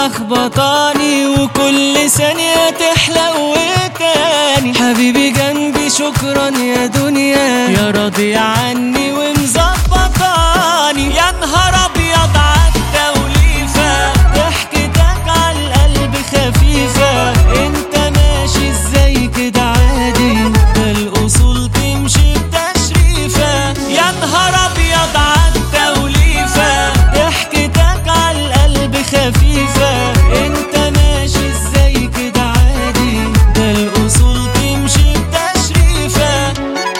ملخبطاني وكل ثانية تحلى تاني حبيبي جنبي شكرا يا دنيا يا راضي عني ومظبطاني يا نهار ابيض عالتوليفة ضحكتك عالقلب خفيفة انت ماشي ازاي كده عادي ده الاصول تمشي بتشريفة يا نهار ابيض عالتوليفة ضحكتك عالقلب خفيفة انت ماشي ازاي كده عادي ده الاصول تمشي بتشريفة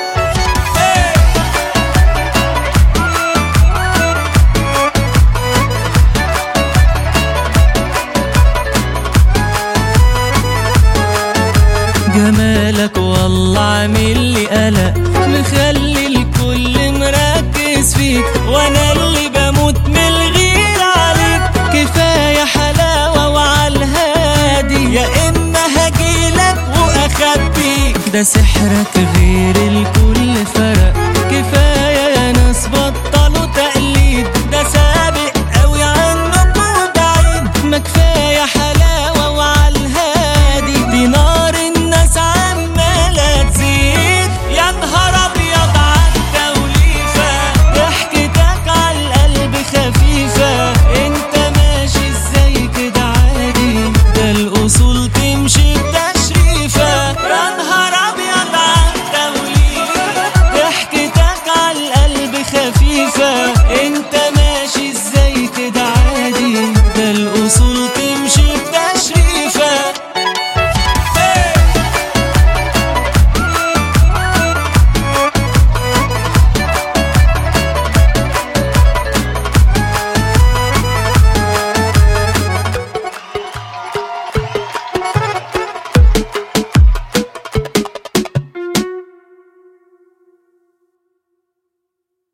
جمالك والله عامل لي قلق مخلي الكل مركز فيك وانا اللي بموت من الغير عليك كفايه حلاوه وعالهادي يا اما هجيلك واخبيك ده سحرك غير الكل